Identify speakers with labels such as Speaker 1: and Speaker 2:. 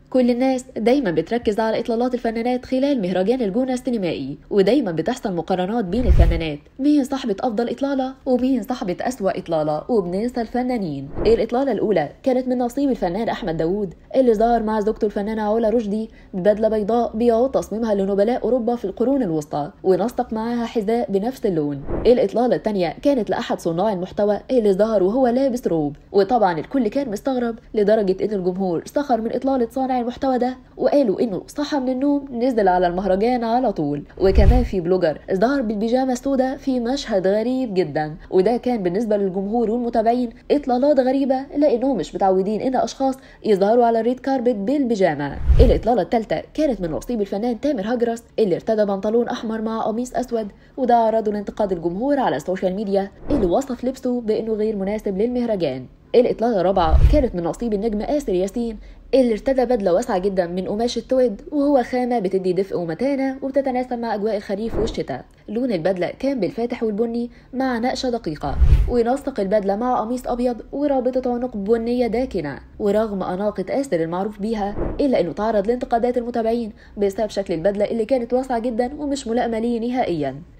Speaker 1: كل الناس دايما بتركز على إطلالات الفنانات خلال مهرجان الجونة السينمائي ودايما بتحصل مقارنات بين الفنانات مين صاحبة أفضل إطلالة ومين صاحبة أسوأ إطلالة وبننسى الفنانين الإطلالة الأولى كانت من نصيب الفنان أحمد داوود اللي ظهر مع زوجته الفنانة علا رشدي ببدلة بيضاء بيعود تصميمها لنبلاء أوروبا في القرون الوسطى ونسق معاها حذاء بنفس اللون الإطلالة الثانية كانت لأحد صناع المحتوى اللي ظهر وهو لابس روب وطبعا الكل كان مستغرب لدرجة إن الجمهور سخر من إطلالة صانع المحتوى ده وقالوا انه صحى من النوم نزل على المهرجان على طول وكمان في بلوجر ظهر بالبيجامه السوداء في مشهد غريب جدا وده كان بالنسبه للجمهور والمتابعين اطلالات غريبه لانهم مش متعودين ان اشخاص يظهروا على الريد كاربت بالبيجامه الاطلاله الثالثه كانت من نصيب الفنان تامر هجرس اللي ارتدى بنطلون احمر مع قميص اسود وده عرضه لانتقاد الجمهور على السوشيال ميديا اللي وصف لبسه بانه غير مناسب للمهرجان الإطلالة الرابعة كانت من نصيب النجم آسر ياسين اللي ارتدى بدلة واسعة جدا من قماش التويد وهو خامة بتدي دفء ومتانة وبتتناسب مع أجواء الخريف والشتاء لون البدلة كان بالفاتح والبني مع نقشة دقيقة وينسق البدلة مع قميص أبيض ورابطة عنق بنية داكنة ورغم أناقة آسر المعروف بيها إلا أنه تعرض لانتقادات المتابعين بسبب شكل البدلة اللي كانت واسعة جدا ومش ملائمة ليه نهائيا